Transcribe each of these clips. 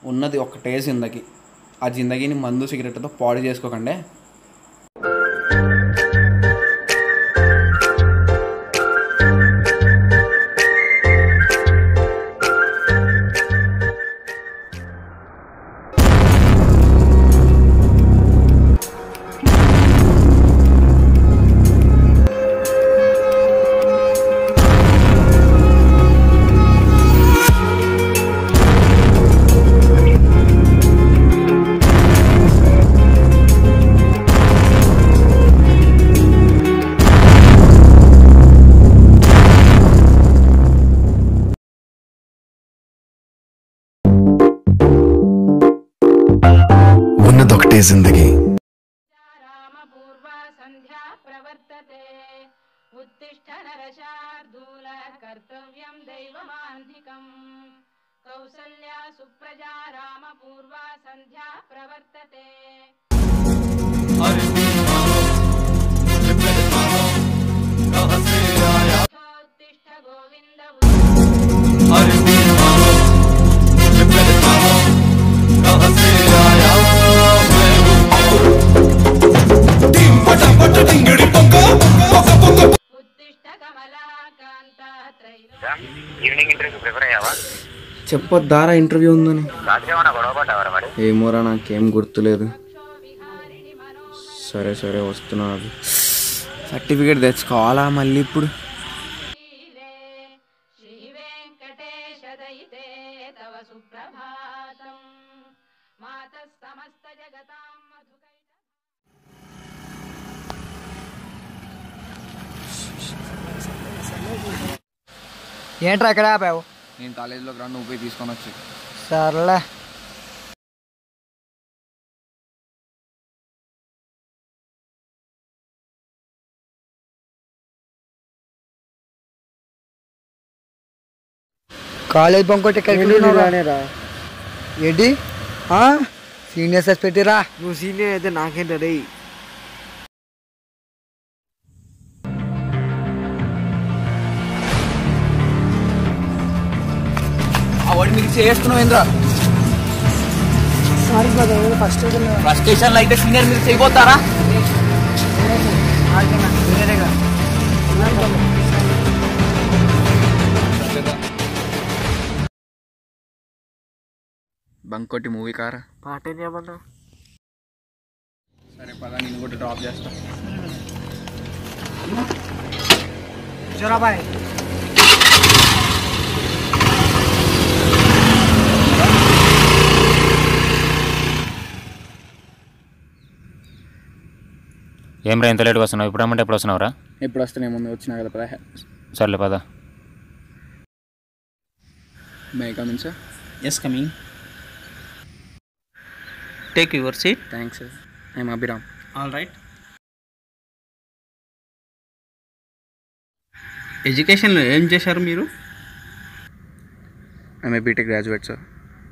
ఉన్నది ఒకటే జిందగీ ఆ జిందగీని మందు సిగరెట్తో పాడు చేసుకోకండి ఉన్నదొకటే జిందగీ రామపూర్వా సంధ్యా ప్రవర్తతే ఉత్తిష్ట నరశార్దూల కర్తవ్యం దైవమాన్ధికం కౌసల్యా సుప్రజా రామపూర్వా సంధ్యా ప్రవర్తతే ఉత్తిష్ట గోవింద ఉత్తిష్ట కమలాకాంత త్రైలో ఈవినింగ్ ఇంటర్వ్యూ ప్రిపేర్ అయ్యావా చెప్పొద్దారా ఇంటర్వ్యూ ఉందని రాత్రి ఏమన్నా గొడవ పడ్డావరా మరి ఏమోరా నాకేం గుర్తులేదు సరే సరే వస్తున్నా సర్టిఫికేట్ తెచ్చుకోవాలా మళ్ళీ ఇప్పుడు శ్రీలే శ్రీ వెంకటేశ దయితే తవ సుప్రభాతం మాత సమస్త జగతాం మధుకైట ఏంట్రా ఎక్కడ ఆపావు నేను కాలేజీలోకి రా నువ్వు పోయి తీసుకొని వచ్చి సర్లే కాలేజ్ బంకొట్టి ఎక్కడికి ఏంటి సీనియర్ సెస్ పెట్టిరా నువ్వు సీనియర్ అయితే నాకేంట రే వాడు మీకు చేస్తున్నావు ఏంద్రా ఫస్ట్ ఫస్ట్ స్టేషన్లో అయితే సీనియర్ మీరు చేయబోతారా బంకొట్టి మూవీ కారా పాట ఏం చేయమన్నా సరే పదా నేను కూడా డ్రాప్ చేస్తా చూరాబాయ్ ఏం రా ఇంత లేట్గా వస్తున్నావు ఇప్పుడు రమ్మంటే ఎప్పుడు వస్తున్నావురా ఎప్పుడు వస్తానే ముందు వచ్చినా కదా పదా సర్లే పద may come in sir Yes, coming. Take your seat. Thanks sir I'm Abhiram All right. ఎడ్యుకేషన్లో ఏం చేశారు మీరు I'm a BTech graduate sir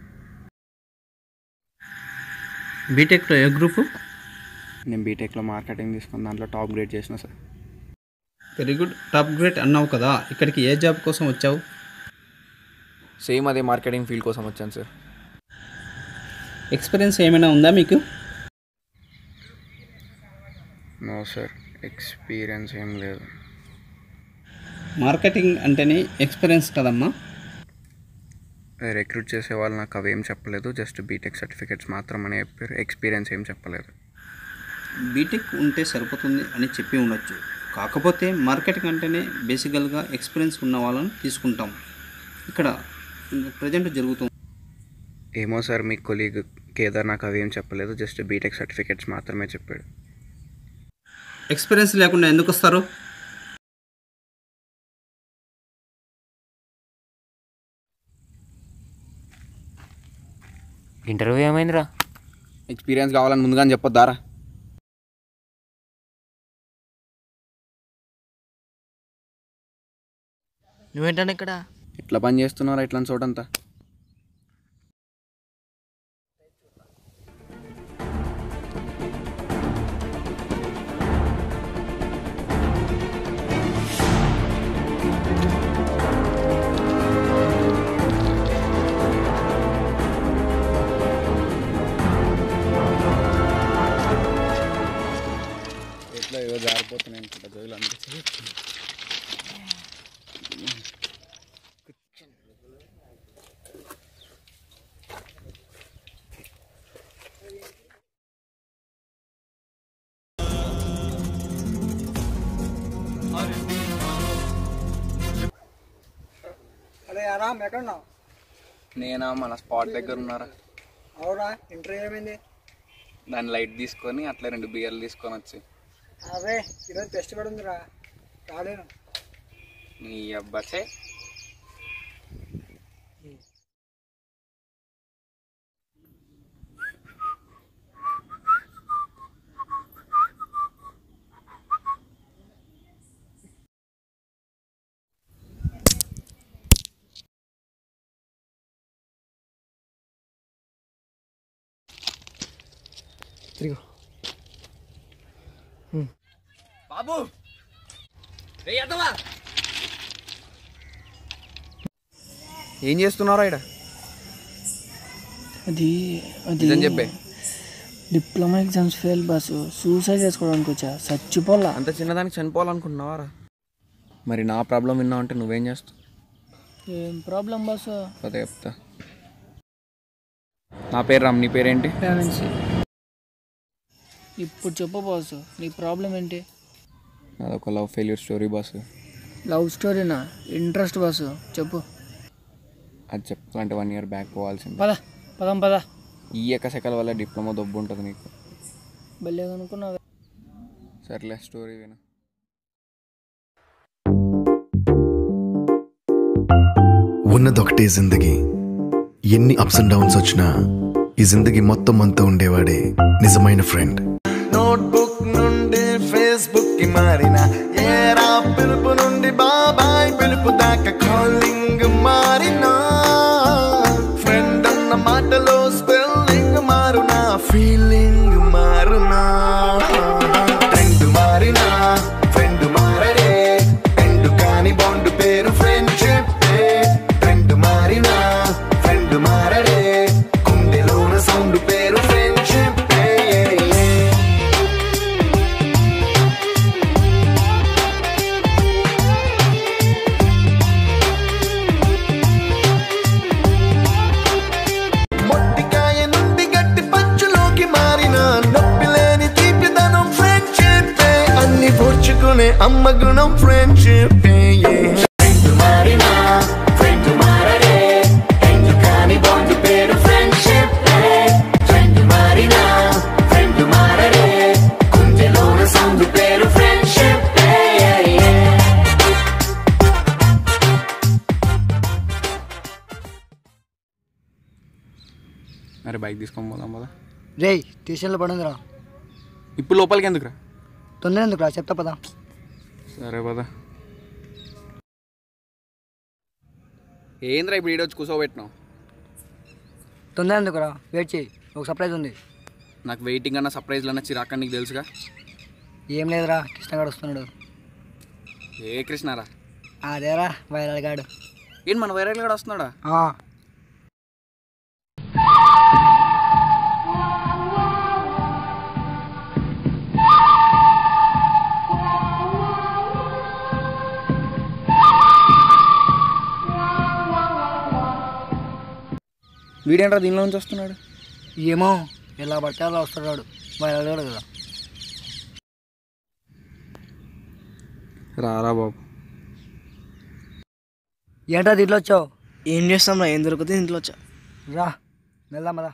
బీటెక్లో ఏ గ్రూపు నేను బీటెక్లో మార్కెటింగ్ తీసుకుని దాంట్లో టాప్ గ్రేడ్ చేసిన sir very good top grade అన్నావు కదా ఇక్కడికి ఏ జాబ్ కోసం వచ్చావు సేమ్ అదే మార్కెటింగ్ ఫీల్డ్ కోసం వచ్చాను సార్ ఎక్స్పీరియన్స్ ఏమైనా ఉందా మీకు నో సార్ ఎక్స్పీరియన్స్ ఏం లేదు మార్కెటింగ్ అంటేనే ఎక్స్పీరియన్స్ కదమ్మా రిక్రూట్ చేసే వాళ్ళు నాకు అవేం చెప్పలేదు జస్ట్ బీటెక్ సర్టిఫికేట్స్ మాత్రమనే చెప్పారు ఎక్స్పీరియన్స్ ఏం చెప్పలేదు బీటెక్ ఉంటే సరిపోతుంది అని చెప్పి ఉండొచ్చు కాకపోతే మార్కెటింగ్ అంటేనే బేసికల్గా ఎక్స్పీరియన్స్ ఉన్న వాళ్ళని తీసుకుంటాం ఇక్కడ ప్రజెంట్ జరుగుతుంది ఏమో సార్ మీ కొలీగ్ కేదార్ నాకు అవేం చెప్పలేదు జస్ట్ బీటెక్ సర్టిఫికేట్స్ మాత్రమే చెప్పాడు ఎక్స్పీరియన్స్ లేకుండా ఎందుకు వస్తారు ఇంటర్వ్యూ ఏమైందిరా ఎక్స్పీరియన్స్ కావాలని ముందుగానే చెప్పొద్దారా నువ్వేంటన్నా ఇక్కడ ఎట్లా పని చేస్తున్నారా ఇట్లాంటి చోటంతా రామ్ ఎక్కడున్నావు నేనా మన స్పాట్ దగ్గర ఉన్నారా అవురా ఇంటర్వ్యూ ఏమైంది దాన్ని లైట్ తీసుకొని అట్లా రెండు బియర్లు తీసుకొని వచ్చి అదే ఈరోజు టెస్ట్ కూడా ఉందిరా రాలేను నీ అబ్బాచే తిరిగి బాబు ఏం చేస్తున్నారా ఇక్కడ అది అది నిజం చెప్పే diploma exams fail bus suicide చేసుకోవడానికి వచ్చా చచ్చిపోలా అంత చిన్నదానికి చనిపోవాలనుకుంటున్నావారా మరి నా ప్రాబ్లం విన్నావు అంటే నువ్వేం చేస్తావు ఏం ప్రాబ్లం బస్సు అదే చెప్తా నా పేరు రామ్ నీ పేరేంటి పేరెంట్స్ ఇప్పుడు చెప్పు బాస్ నీ ప్రాబ్లం ఏంటి అదొక love failure story boss love స్టోరీనా ఇంట్రెస్ట్ బస్సు చెప్పు అది చెప్పాలంటే వన్ ఇయర్ బ్యాక్ పోవాల్సింది పద పదం పద ఈ ఎక్కసెకల వల్ల డిప్లొమా దొబ్బు ఉంటుంది నీకు భలే అనుకున్నావు సర్లే స్టోరీ విను ఉన్నదొకటే జిందగీ ఎన్ని అప్స్ అండ్ డౌన్స్ వచ్చినా ఈ జిందగీ మొత్తం అంతా ఉండేవాడే నిజమైన ఫ్రెండ్ నోట్బుక్ నుండి ఫేస్బుక్ కి మారిన ఏరా పిలుపు నుండి బాబాయ్ పిలుపు దాకా కాలింగ్ మారిన ఫ్రెండ్ అన్న మాటలో స్పెల్లింగ్ మారునా ఫీలింగ్ మారునా ట్రెండ్ మారినా ఫ్రెండ్ మారడే ఎండు కాని బాండ్ పేరు ఫ్రెండ్షిప్ ట్రెండ్ మారినా ఫ్రెండ్ మారడే గుండెలోన సౌండ్ పేరు ఫ్రెండ్షిప్ మొట్టికాయ నుండి గట్టి పంచులోకి మారిన నొప్పి లేని తీపిదనం ఫ్రెండ్షిప్ అన్ని పోర్చుకునే అమ్మ గుణం ఫ్రెండ్షిప్ ఫ్రెండ్ మారినా ఫ్రెండ్ మారడే ఎందు కాని బాండ్ పేరు ఫ్రెండ్షిప్ ఫ్రెండ్ మారినా ఫ్రెండ్ మారడే గుండెలోన సౌండ్ పేరు ఫ్రెండ్షిప్ అరే బైక్ తీసుకొని పోదాం కదా రే ట్యూషన్లో పడుందిరా ఇప్పుడు లోపలికి ఎందుకురా తొందర ఎందుకురా చెప్తా పదా సరే పద ఏంద్రా ఇప్పుడు ఈడొచ్చి కూర్చోబెట్టినావు తొందర ఎందుకురా వెయిట్ చేయి ఒక సర్ప్రైజ్ ఉంది నాకు వెయిటింగ్ అన్న సర్ప్రైజ్లు అన్న చిరాక నీకు తెలుసుగా ఏం లేదురా కృష్ణగాడు వస్తున్నాడు ఏ కృష్ణారా అదేరా వైరల్ గాడు ఏంటి మన వైరల్ కూడా వస్తున్నాడా ఆ, వీడేంట్రా దీనిలో నుంచి వస్తున్నాడు ఏమో ఎలా పడితే అలా వస్తున్నాడు వైరల్ గాడు కదా రారా బాబు ఏంట్రా దీంట్లో వచ్చావు ఏం చేస్తాం రా ఏం దొరికితే ఇంట్లో వచ్చా రా వెళ్దాం పదా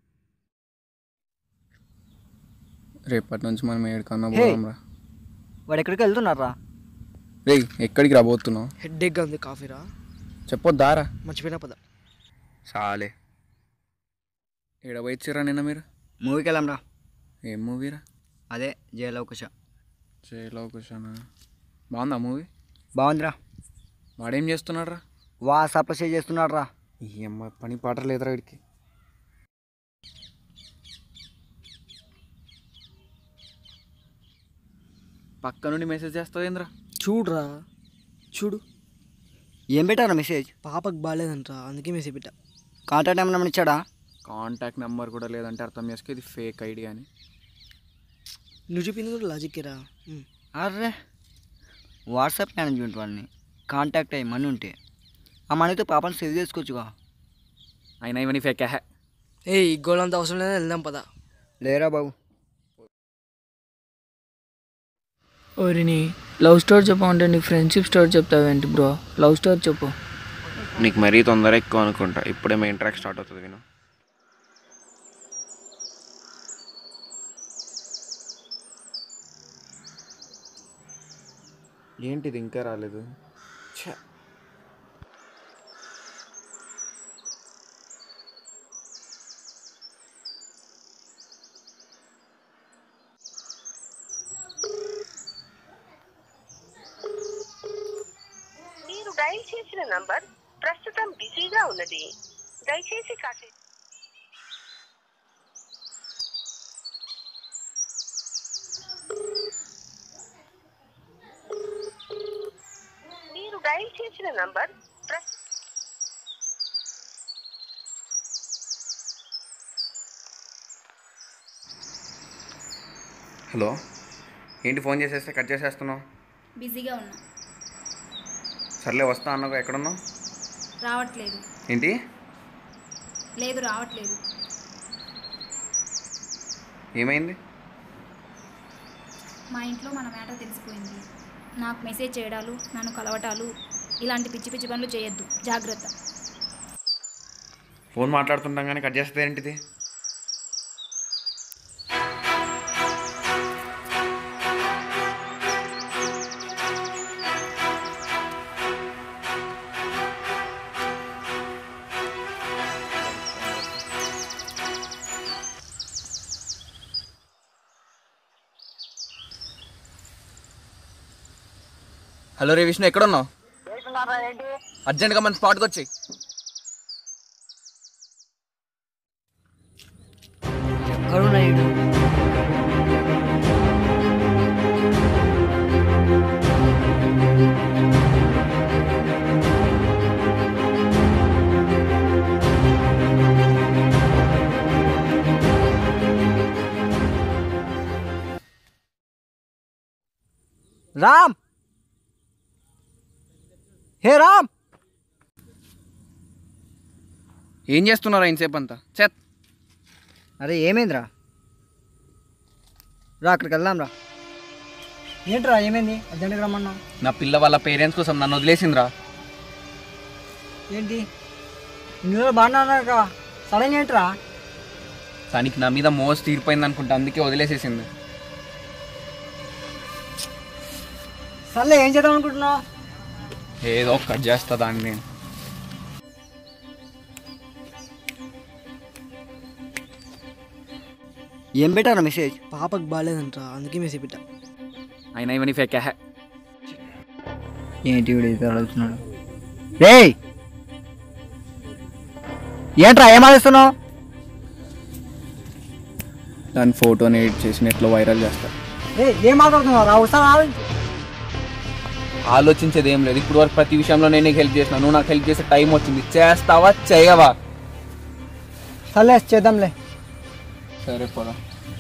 రేపటి నుంచి మనం ఏడుకన్నా హే. పోదాం రా వాడు ఎక్కడికి వెళ్తున్నారా రే ఎక్కడికి రాబోతున్నావు హెడ్ ఎగ్ ఉంది కాఫీరా చెప్పొద్దారా మర్చిపోయినా పద చాలే ఏడ పోయిచ్చిర్రా నిన్న మీరు మూవీకి వెళ్ళాం రా ఏం మూవీరా అదే జయలవకుశ జైలో కూర్చోనా బాగుందా మూవీ బాగుందిరా వాడేం చేస్తున్నాడు రా వాట్సాప్ షేర్ చేస్తున్నాడు రా ఈ అమ్మ పని పాట లేదురా వీడికి పక్క నుండి మెసేజ్ చేస్తావేంద్రా చూడురా చూడు ఏం పెట్టారా మెసేజ్ పాపకు బాగాలేదంటరా అందుకే మెసేజ్ పెట్టా కాంటాక్ట్ ఏమన్నా ఇచ్చాడా కాంటాక్ట్ నెంబర్ కూడా లేదంటే అర్థం చేసుకో ఇది ఫేక్ ఐడి అని నువ్వు చెప్పింది కూడా లాజిక్ రా అర్రే వాట్సాప్ మేనేజ్మెంట్ వాళ్ళని కాంటాక్ట్ అయ్యి మనీ ఉంటే ఆ మనీతో పాపని సేవ్ చేసుకోవచ్చుగా అయినా ఇవన్నీ ఫేక్ హ్యా ఏ ఈ గోల్ అంత అవసరం లేదా వెళ్దాం పద లేరా బాబు ఓరిని లవ్ స్టోరీ చెప్పమంటే నీ ఫ్రెండ్షిప్ స్టోరీ చెప్తావేంటి బ్రో లవ్ స్టోరీ చెప్పు నీకు మరీ తొందర ఎక్కువ అనుకుంటా ఇప్పుడే మెయిన్ ట్రాక్ స్టార్ట్ అవుతుంది విను ఏంటిది ఇంకా రాలేదు ఛ మీరు డయల్ చేసిన నంబర్ ప్రస్తుతం బిజీగా ఉన్నది దయచేసి కాసే మీరు డయల్ చేసిన నంబర్ ప్రస్తుతం హలో ఏంటి ఫోన్ చేసేస్తే కట్ చేసేస్తున్నావు బిజీగా ఉన్నా సర్లే వస్తా అన్నావు ఎక్కడున్నావు రావట్లేదు ఏంటి లేదు రావట్లేదు ఏమైంది మా ఇంట్లో మన మ్యాటర్ తెలిసిపోయింది నాకు మెసేజ్ చేయడాలు నన్ను కలవటాలు ఇలాంటి పిచ్చి పిచ్చి పనులు చేయొద్దు జాగ్రత్త ఫోన్ మాట్లాడుతుంటాం కానీ కట్ చేస్తే ఏంటిది హలో రే విష్ణు ఎక్కడున్నావు అర్జెంట్గా మన స్పాట్కి వచ్చి ఎక్కడున్నాడు రామ్ హే రామ్ ఏం చేస్తున్నారా ఇంతసేపు అంతా చెత్ అరే ఏమైందిరా రా అక్కడికి వెళ్దాం రా ఏంట్రా ఏమైంది అర్జెంట్గా రమ్మన్నావు నా పిల్ల వాళ్ళ పేరెంట్స్ కోసం నన్ను వదిలేసిందిరా ఏంటి ఇన్ని రోజులు బాగున్నాక సడన్ ఏంట్రా తనకి నా మీద మోస్ తీరిపోయింది అనుకుంటా అందుకే వదిలేసేసింది సర్లే ఏం చేద్దాం అనుకుంటున్నావు ఏదో కట్ చేస్తా దాన్ని ఏం పెట్టారా మెసేజ్ పాపకు బాగాలేదంట అందుకే మెసేజ్ పెట్టా అయినా ఇవన్నీ ఫేక్ హే ఏంటి వీడు ఇది అడుగుతున్నాడు రే ఏంట్రా ఏం ఆలోచిస్తున్నావు దాని ఫోటోని ఎడిట్ చేసి నెట్లో వైరల్ చేస్తా ఏ ఏం మాట్లాడుతున్నావు రా ఒకసారి ఆలోచించు ఆలోచించేది ఏం లేదు ఇప్పుడు వరకు ప్రతి విషయంలో నేను నీకు హెల్ప్ చేసిన నువ్వు నాకు హెల్ప్ చేసే టైం వచ్చింది చేస్తావా చేయవా సర్లే చేద్దాంలే సరే పోదా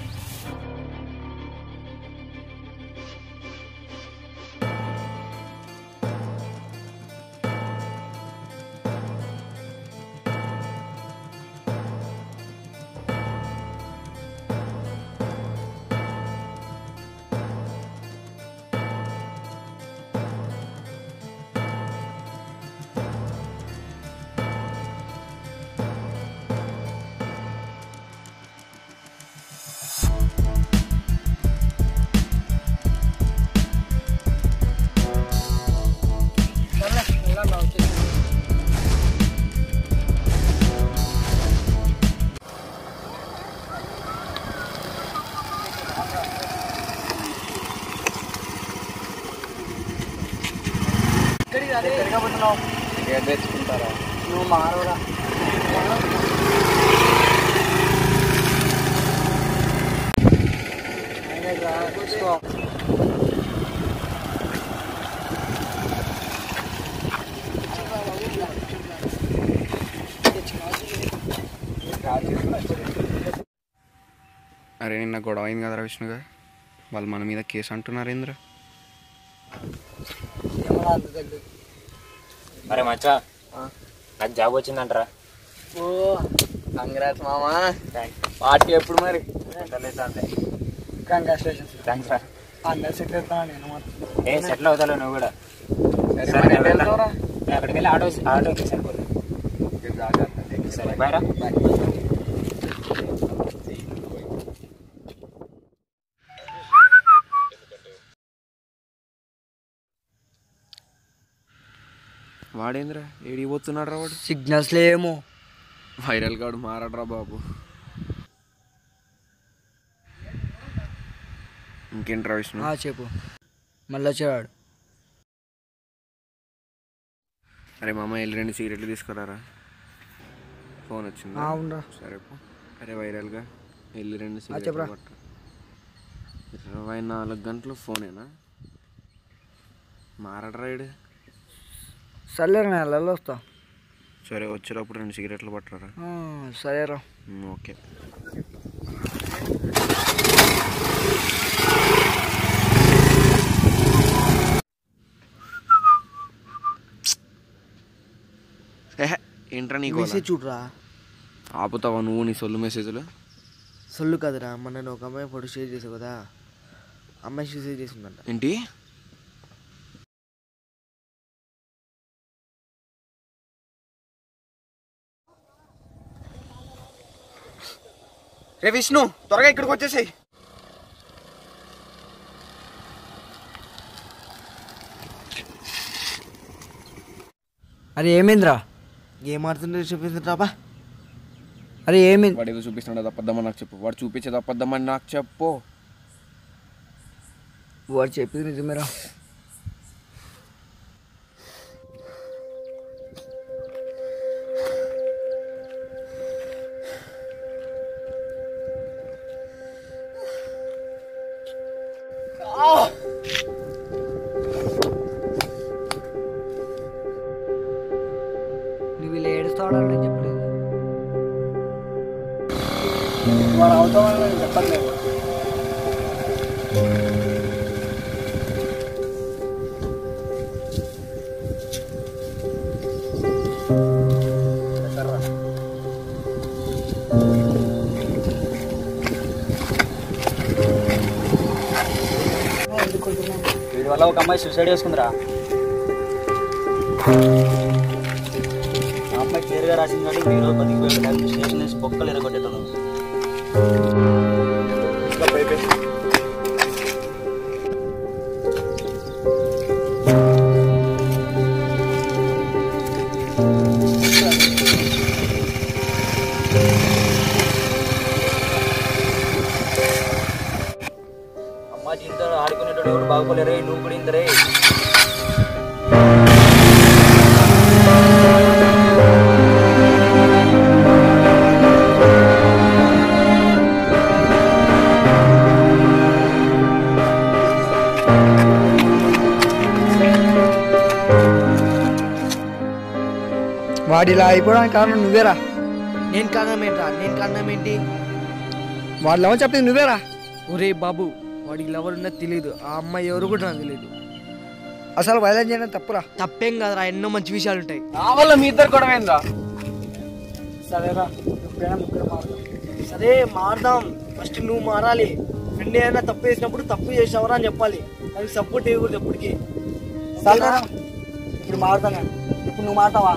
తెచ్చుకుంటారా నువ్వు మారవరా అరే నిన్న గొడవ అయింది కదరా విష్ణుగా వాళ్ళు మన మీద కేసు అంటున్నారు ఏంద్ర అరే మచ్చా నాకు జాబ్ వచ్చిందంటరా ఓ కంగ్రాట్స్ మామా పార్టీ ఎప్పుడు మరి కంగ్రాచులేషన్స్ థ్యాంక్స్ రా అందరు సెటిల్ అవుతాను నేను మాత్రం ఏ సెటిల్ అవుతావు నువ్వు కూడా సరే సరే, మరి నేను వెళ్దాం. వెళ్తా. నేను అక్కడికి వెళ్ళి ఆటో ఆటో ఎక్కి సరిపోతుంది సరే బాయ్ రా వాడేంద్రా ఏడికి పోతున్నాడు రా వాడు సిగ్నల్స్ లేమో వైరల్ గాడు మారడ్రా బాబు ఇంకేంట్రా విష్ణు ఆ, చెప్పు మళ్ళీ వచ్చాడు అరే మామ వెళ్ళి రెండు సిగరెట్లు తీసుకురారా ఫోన్ వచ్చింది ఆ, ఉండురా. సరే పో అరే వైరల్గా వెళ్ళి రెండు చెప్పురా. సిగరెట్లు పట్టు ఇరవై నాలుగు గంటలు ఫోనేనా మారడ్రా ఇడు సర్లేరా నేను వెళ్ళాలి వస్తా సరే వచ్చేటప్పుడు రెండు సిగరెట్లు పట్టరా ఆ, సరేరా ఓకే ఏహే, ఏంట్రా నీ గోల? మెసేజ్ చూడరా ఆపుతావా నువ్వు నీ సొల్లు మెసేజ్లు సొల్లు కదరా మొన్న నేను ఒక అమ్మాయి ఫోటో షేర్ చేసావు కదా అమ్మాయి షేర్ చేసిందంట ఏంటి రే విష్ణు త్వరగా ఇక్కడికి వచ్చేసాయి అరే ఏమైందిరా ఏం ఆడుతుంటే చెప్పింది రాబా అరే ఏమైంది వాడు ఏదో చూపిస్తున్నాడు తప్పద్దామని నాకు చెప్పు వాడు చూపించేది తప్పద్దామని నాకు చెప్పు వాడు చెప్పింది నిజమేరా నువ్వు ఇలా ఏడుస్తావాడంటే చెప్పలేదు వాడు అవుతామని నేను చెప్పట్లేదు వీడి వల్ల ఒక అమ్మాయి సూసైడ్ చేసుకుందిరా ఆ అమ్మాయి క్లియర్గా రాసింది కాబట్టి మీరు బతికిపోయాడు స్టేషన్ వేసి బొక్కలు ఎరగొట్టేతాను అమ్మ జీవితంలో ఆడుకునేటోడు ఎవరు బాగుపడలేరే నువ్వు కూడా ఇందరే వాడు ఇలా అయిపోవడానికి కారణం నువ్వేరా నేను కారణం ఏంట్రా నేను కారణం ఏంటి వాడు లవ్ చెప్పింది నువ్వేరా ఒరే బాబు వాడికి లవర్ ఉన్నది తెలియదు ఆ అమ్మాయి ఎవరు కూడా నాకు తెలియదు అసలు వైలెన్స్ చేయడం తప్పురా తప్పేం కాదురా ఎన్నో మంచి విషయాలు ఉంటాయి నా వల్ల మీ ఇద్దరు కూడా ఏందా సరేరా ఎప్పుడైనా ముగ్గురు మారుదాం సరే మారదాం ఫస్ట్ నువ్వు మారాలి ఫ్రెండ్ ఏమైనా తప్పు చేసినప్పుడు తప్పు చేసావరా అని చెప్పాలి దానికి సపోర్ట్ ఇవ్వకూడదు ఎప్పటికీ సరేరా ఇప్పుడు మారుతాను నేను ఇప్పుడు నువ్వు మారుతావా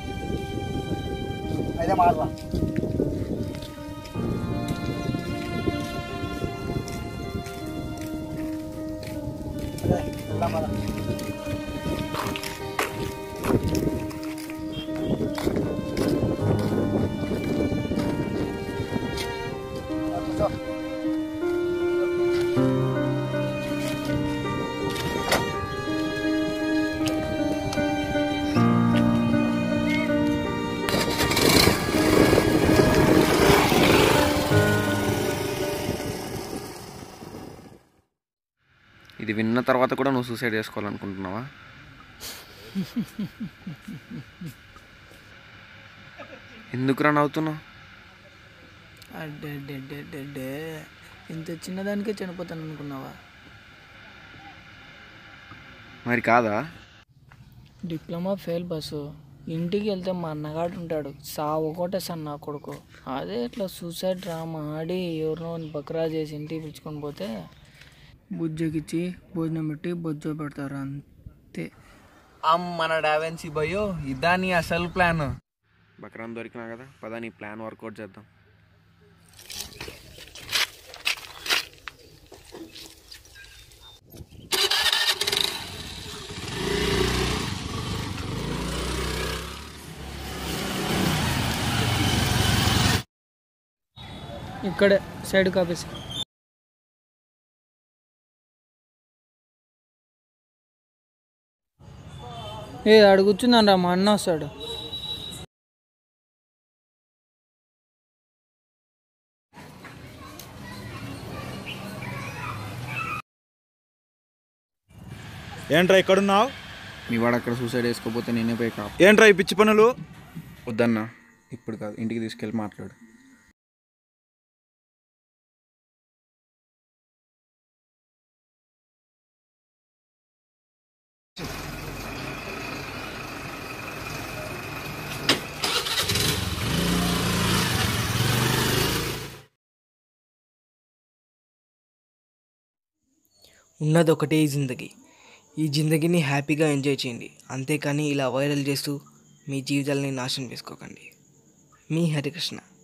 అయితే మారుతా సరే వెళ్దాం పద. కూర్చో. ఇది విన్న తర్వాత కూడా నువ్వు సూసైడ్ చేసుకోవాలనుకుంటున్నావా ఎందుకురా నవ్వుతున్నావు అడ్డే ఇంత చిన్నదానికే చనిపోతాను అనుకున్నావా మరి కాదా డిప్లొమా ఫెయిల్ బస్సు ఇంటికి వెళ్తే మా అన్నగాడు ఉంటాడు సావు కొట్టేసాను నా కొడుకు అదే ఇట్లా సూసైడ్ డ్రామా ఆడి ఎవరినో బకరా చేసి ఇంటికి పిలుచుకొని పోతే బుజ్జకిచ్చి భోజనం పెట్టి బొజ్జో పెడతారు అంతే అమ్మన డావెన్సీ భయో ఇదా నీ అసలు ప్లాన్ బక్రాన్ దొరికినా కదా పద నీ ప్లాన్ వర్కౌట్ చేద్దాం ఇక్కడే సైడ్ కాపేసి ఏ అడుగుచున్నాను రా మా అన్న వస్తాడు ఏంట్రా ఇక్కడున్నావు మీ వాడు అక్కడ సూసైడ్ వేసుకోపోతే నేనే పోయి కాపు ఏంట్రా ఈ పిచ్చి పనులు వద్దన్నా ఇప్పుడు కాదు ఇంటికి తీసుకెళ్ళి మాట్లాడు ఉన్నది ఒకటే ఈ జిందగీ ఈ జిందగీని హ్యాపీగా ఎంజాయ్ చేయండి అంతేకాని ఇలా వైరల్ చేస్తూ మీ జీవితాలని నాశనం చేసుకోకండి మీ హరికృష్ణ